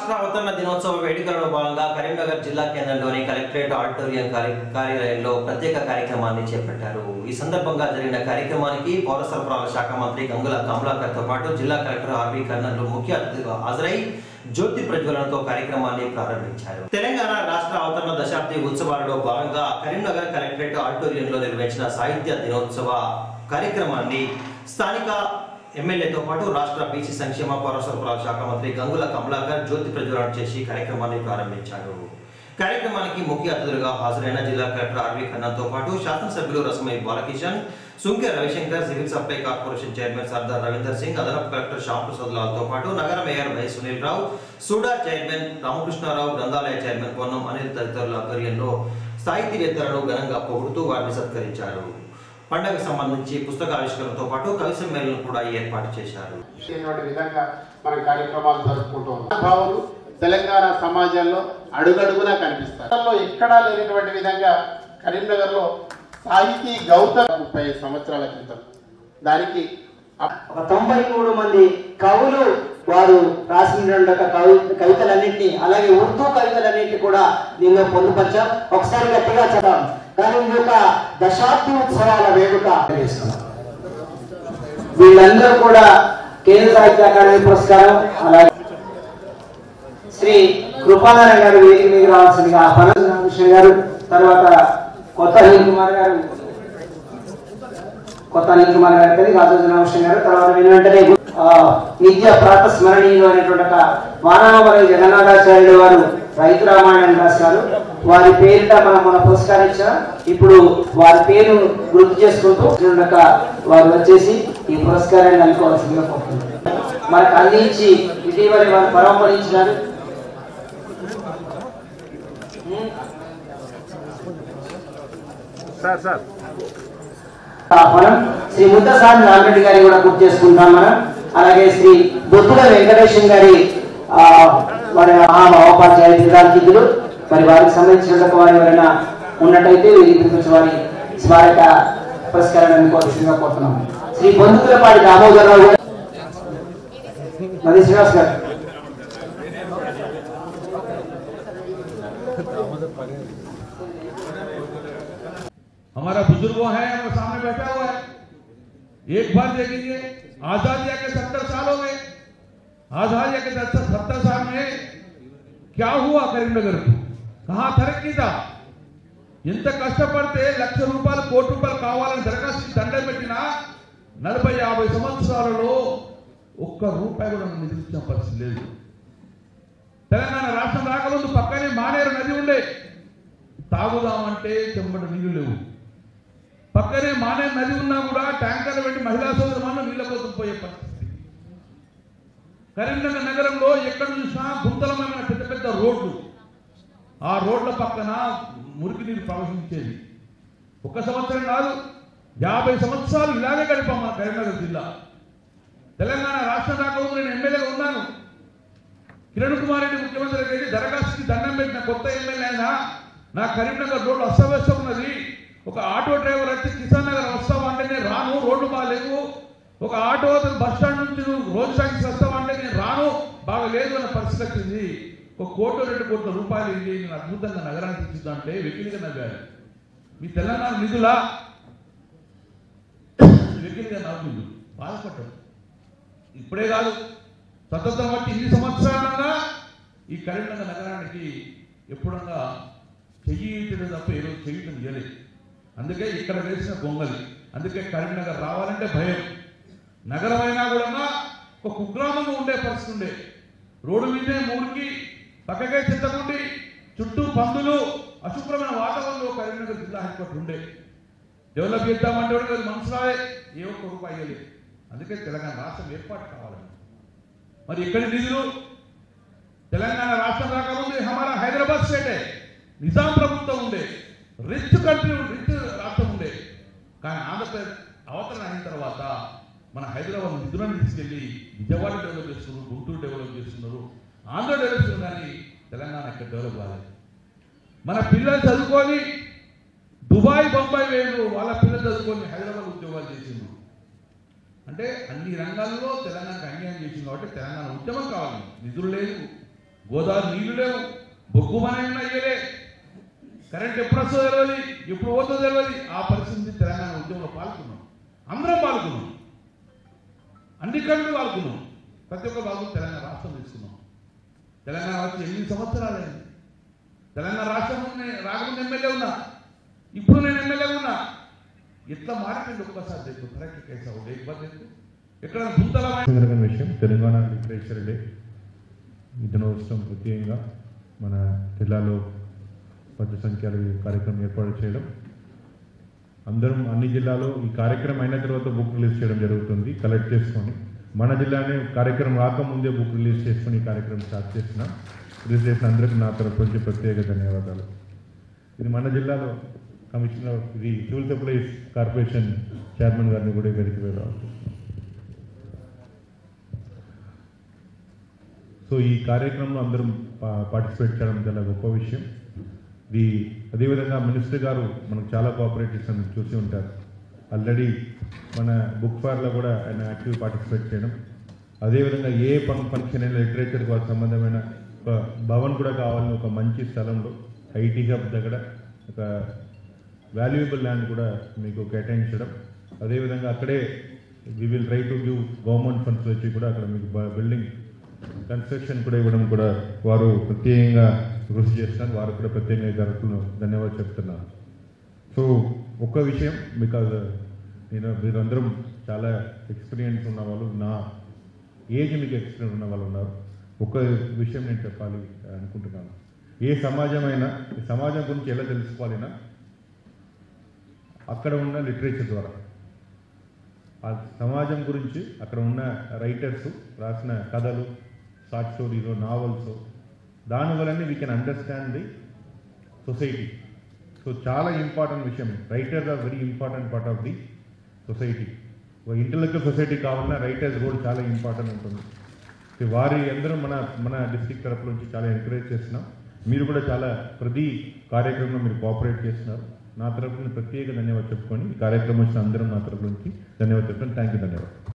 రాష్ట్ర అవతరణ దినోత్సవ వేడుకలలో భాగంగా కరీంనగర్ జిల్లా కేంద్రంలోని కలెక్టరేట్ ఆడిటోరియం కార్య- కార్యాలయంలో ప్రత్యేక కార్యక్రమాన్ని చేపట్టారు ఈ సందర్భంగా జరిగిన కార్యక్రమానికి పౌర సరఫరాల శాఖ మంత్రి గంగుల కమలాకర్ తో పాటు జిల్లా కలెక్టర్ ఆర్వి కర్నల్ ముఖ్య అతిథిగా హాజరై జ్యోతి ప్రజ్వలనతో కార్యక్రమాన్ని ప్రారంభించారు తెలంగాణ రాష్ట్ర అవతరణ దశాబ్ది ఉత్సవాలలో భాగంగా కరీంనగర్ కలెక్టరేట్ ఆడిటోరియంలో నిర్వహించిన సాహిత్య దినోత్సవ కార్యక్రమాన్ని స్థానిక ఎమ్మెల్యేతో పాటు రాష్ట్ర బీసీ సంక్షేమ పౌర సరఫరాల శాఖ మంత్రి గంగుల కమలాకర్ జ్యోతి ప్రజ్వలన చేసి కార్యక్రమాన్ని ప్రారంభించారు కార్యక్రమానికి ముఖ్య అతిథులుగా హాజరైన జిల్లా కలెక్టర్ ఆర్వి ఖన్నాతో పాటు శాసనసభ్యులు Rasamayi Balakishan Sunke Ravishankar civil supply corporation chairman Sardar Ravinder Singh అదనపు కలెక్టర్ శ్యామ్ ప్రసాద్ లాల్తో పాటు నగర mayor Y Sunil Rao SUDA chairman Ramakrishna Rao గ్రంథాలయ చైర్మన్ పొన్నం అనిల్ తదితరుల ఆధ్వర్యంలో సాహితీవేత్తలను ఘనంగా పొగుడుతూ వారిని సత్కరించారు పండగకు సంబంధించి పుస్తక ఆవిష్కరణతో పాటు కవి సమ్మేళనం కూడా ఏర్పాటు చేశారు చేసేటువంటి విధంగా మనం కార్యక్రమాలు జరుపుకుంటూ ఉన్నాం భావులు తెలంగాణ సమాజంలో అడుగడుగునా కనిపిస్తారు గతంలో ఎక్కడా లేనటువంటి విధంగా కరీంనగర్లో సాహితీ గౌతమ్ ముప్పై ఐదు సంవత్సరాల క్రితం దానికి అప్- ఒక తొంభై మూడు మంది కవులు వారు రాసినటువంటి ఒక కవి కవితలన్నింటినీ అలాగే ఉర్దూ కవితలన్నింటినీ కూడా దీనిలో పొందుపరిచాం ఒకసారి గట్టిగా చదవం కానీ ఈ యొక్క దశాబ్ది ఉత్సవాల వేడుక చేస్తున్నాం. వీళ్ళందరూ కూడా కేంద్ర సాహిత్య అకాడమీ పురస్కారం అలాగే శ్రీ కృపానారాయణ గారు వేదిక మీద రావాల్సిందిగా ఆహ్వానం రామకృష్ణ గారు తర్వాత కొత్త అనిల్ కుమార్ గారు కొత్త అనిల్ కుమార్ గారు కానీ రాజు రామకృష్ణ గారు తర్వాత విని వెంటనే ఆ, నిత్య ప్రాత స్మరణీయులు అనేటువంటి ఒక వానామల జగన్నాథాచార్యులు వారు రైతు రామాయణం రాశారు వారి పేరిట మనం మన పురస్కారం ఇచ్చాం ఇప్పుడు వారి పేరు గుర్తు చేసుకుంటూ ఉండక వారు వచ్చేసి ఈ పురస్కారాన్ని అందుకోవాల్సిందిగా కోరుతున్నారు మనకు అందించి ఇటీవల వారు పరంపరించినారు మనం శ్రీ ముద్దసాని రామరెడ్డి గారి కూడా గుర్తు చేసుకుంటాం మనం అలాగే శ్రీ బొత్తుల వెంకటేశం గారి ఆ, వారి మహామహోపాధ్యాయ జిల్లాధితులు మరి వారికి సంబంధించిన వారు ఎవరైనా ఉన్నట్టయితే వీరికి గురించి వారి స్మారక పురస్కారాన్ని అందుకోవాల్సిందిగా కోరుతున్నాం శ్రీ బొందుకులపాటి దామోదరరావు గారు మది శ్రీనివాస్ గారు हमारा बुजुर्गों है हमारे सामने बैठा हुआ है एक बार देखेंगे आजादिया के सत्तर साल हो गए आजादिया के सत्तर साल में क्या हुआ करीमनगर को कहा तरक्की था ఎంత కష్టపడితే లక్ష రూపాయలు కోటి రూపాయలు కావాలని దరఖాస్తు దండం పెట్టినా నలభై యాభై సంవత్సరాలలో ఒక్క రూపాయి కూడా నిధులు ఇచ్చిన పరిస్థితి లేదు తెలంగాణ రాష్ట్రం రాకముందు పక్కనే మానేరు నది ఉండే తాగుదామంటే చెమ్మటి నీళ్లు లేవు పక్కనే మానే నది ఉన్నా కూడా ట్యాంకర్లు పెట్టి మహిళా సోదరులు నీళ్ళ కోసం పోయే పరిస్థితి కరీంనగర్ నగరంలో ఎక్కడ చూసినా గుంతలమైన పెద్ద పెద్ద రోడ్లు ఆ రోడ్ల పక్కన మురికి నీరు ప్రవహించేది ఒక సంవత్సరం కాదు యాభై సంవత్సరాలు ఇలాగే గడిపాం మన కరీంనగర్ జిల్లా తెలంగాణ రాష్ట్రం రాకముందు నేను ఎమ్మెల్యేగా ఉన్నాను కిరణ్ కుమార్ రెడ్డి ముఖ్యమంత్రి వెళ్ళి దరఖాస్తుకి దండం పెట్టిన కొత్త ఎమ్మెల్యే అయినా నా కరీంనగర్ రోడ్డు అస్తవ్యస్తం ఉన్నది ఒక ఆటో డ్రైవర్ వచ్చి కిసాన్ నగర్ వస్తావంటే నేను రాను రోడ్డు బాగాలేవు ఒక ఆటో అతను బస్ స్టాండ్ నుంచి నువ్వు రోజు టాక్సీ వస్తావంటే నేను రాను బాగా లేదు అన్న పరిస్థితి వచ్చింది ఒక కోటి రెండు కోట్ల రూపాయలు ఇల్లి నేను అద్భుతంగా నగరానికి ఇచ్చిందంటే వెకిలిగా నవ్వారు మీ తెలంగాణ నిధులా వెకిలిగా నవ్వుతుంది బాధపడ్డాడు ఇప్పుడే కాదు స్వతంత్రం వచ్చి ఇన్ని సంవత్సరాలుగా ఈ కరీంనగర్ నగరానికి ఎప్పుడన్నా చెయ్యటం తప్ప ఏ రోజు చెయ్యటం ఇవ్వలేదు అందుకే ఇక్కడ వేసిన బొంగలి అందుకే కరీంనగర్ రావాలంటే భయం నగరమైనా కూడా ఒక కుగ్రామంగా ఉండే పరిస్థితి ఉండే రోడ్డు మీదే మూడుకి పక్కకే చెత్తకుండి చుట్టూ పందులు అశుభ్రమైన వాతావరణంలో కరీంనగర్ జిల్లా హెడ్ క్వార్టర్ ఉండే డెవలప్ చేద్దామంటే కూడా అది మనసులాగే ఏ ఒక్క రూపాయి ఇవ్వలేదు అందుకే తెలంగాణ రాష్ట్రం ఏర్పాటు కావాలని మరి ఎక్కడి నిధులు తెలంగాణ రాష్ట్రం రాకముందు హమారా హైదరాబాద్ స్టేటే నిజాం ప్రభుత్వం ఉండే రిచ్ కంట్రీ రిచ్ రాష్ట్రం ఉండే కానీ ఆంధ్రప్రదేశ్ అవతరణ అయిన తర్వాత మన హైదరాబాద్ నిధులను తీసుకెళ్లి విజయవాడ డెవలప్ చేస్తున్నారు గుంటూరు డెవలప్ చేస్తున్నారు ఆంధ్ర డెవలప్ చేస్తున్నారు కానీ తెలంగాణ ఇక్కడ డెవలప్ కాలేదు మన పిల్లలు చదువుకొని దుబాయ్ బొంబాయి వేరు వాళ్ళ పిల్లలు చదువుకొని హైదరాబాద్ ఉద్యోగాలు చేసిండ్రు అంటే అన్ని రంగాల్లో తెలంగాణకు అన్యాయం చేసింది కాబట్టి తెలంగాణ ఉద్యమం కావాలి నిధులు లేదు గోదావరి నీళ్లు లేవు బొగ్గు మనైనా అయ్యలే కరెంట్ ఎప్పుడు వస్తుందో తెలియదు ఎప్పుడు పోతుందో తెలియదు ఆ పరిస్థితి తెలంగాణ ఉద్యమంలో పాల్గొన్నాం అందరం పాల్గొన్నాం అన్ని కళ్ళు పాల్గొన్నాం ప్రతి ఒక్క భాగం తెలంగాణ రాష్ట్రం తీసుకున్నాం తెలంగాణ వచ్చి ఎనిమిది సంవత్సరాలైంది తెలంగాణ రాష్ట్రం ఉన్న- రాకముందు ఎమ్మెల్యే ఉన్నా ఇప్పుడు నేను ఎమ్మెల్యే ఉన్నా ఎట్లా మారిపోయింది ఒక్కసారి देखो तरक्की कैसा हो एक बार देखो ఎక్కడ గుంతల సందర్భమైన విషయం తెలంగాణ లిటరేచర్ డే ఈ దినోత్సవం ప్రత్యేకంగా మన జిల్లాలో పెద్ద సంఖ్యలో ఈ కార్యక్రమం ఏర్పాటు చేయడం అందరం అన్ని జిల్లాలో ఈ కార్యక్రమం అయిన తర్వాత బుక్ రిలీజ్ చేయడం జరుగుతుంది కలెక్ట్ చేసుకొని మన జిల్లానే కార్యక్రమం రాకముందే బుక్ రిలీజ్ చేసుకొని ఈ కార్యక్రమం స్టార్ట్ చేసిన రిలీజ్ చేసిన అందరికీ నా తరపు నుంచి ప్రత్యేక ధన్యవాదాలు ఇది మన జిల్లాలో కమిషనర్ ఇది సివిల్ సప్లైస్ కార్పొరేషన్ చైర్మన్ గారిని కూడా వేదిక మీద రావాలి సో ఈ కార్యక్రమంలో అందరం పా- పార్టిసిపేట్ చేయడం చాలా గొప్ప విషయం ఇది అదేవిధంగా మినిస్టర్ గారు మనకు చాలా కోఆపరేట్ చేసిన చూసి ఉంటారు ఆల్రెడీ మన బుక్ ఫేర్లో కూడా ఆయన యాక్టివ్ పార్టిసిపేట్ చేయడం అదేవిధంగా ఏ పన్ ఫంక్షన్ అయినా లిటరేచర్కి వాళ్ళకి సంబంధమైన ఒక భవన్ కూడా కావాలని ఒక మంచి స్థలంలో ఐటీ హబ్ దగ్గర ఒక వాల్యుయబుల్ ల్యాండ్ కూడా మీకు కేటాయించడం అదేవిధంగా అక్కడే we will try to give government funds వచ్చి కూడా అక్కడ మీకు బిల్డింగ్ కన్స్ట్రక్షన్ కూడా ఇవ్వడం కూడా వారు ప్రత్యేకంగా కృషి చేస్తున్నారు వారు కూడా ప్రత్యేకంగా ఈ తరఫున ధన్యవాదాలు చెప్తున్నాను సో ఒక్క విషయం బికాజ్ నేను మీరందరం చాలా ఎక్స్పీరియన్స్ ఉన్న వాళ్ళు నా ఏజ్ మీకు ఎక్స్పీరియన్స్ ఉన్న వాళ్ళు ఉన్నారు ఒక్క విషయం నేను చెప్పాలి అనుకుంటున్నాను ఏ సమాజమైనా ఈ సమాజం గురించి ఎలా తెలుసుకోవాలినా అక్కడ ఉన్న లిటరేచర్ ద్వారా ఆ సమాజం గురించి అక్కడ ఉన్న రైటర్స్ రాసిన కథలు షార్ట్ స్టోరీలు నావల్స్ దానివల్లనే we can understand the society so చాలా ఇంపార్టెంట్ విషయం writers are very important part of the society intellectual society కావాలన్నా రైటర్స్ కూడా చాలా ఇంపార్టెంట్ ఉంటుంది సో వారి అందరూ మన మన డిస్టిక్ తరపు నుంచి చాలా ఎంకరేజ్ చేస్తున్నాం మీరు కూడా చాలా ప్రతి కార్యక్రమంలో మీరు కోఆపరేట్ చేస్తున్నారు నా తరపు నుంచి ప్రత్యేక ధన్యవాదాలు చెప్పుకొని ఈ కార్యక్రమం వచ్చిన అందరం నా తరపు నుంచి ధన్యవాదాలు చెప్తాను థ్యాంక్ యూ ధన్యవాదాలు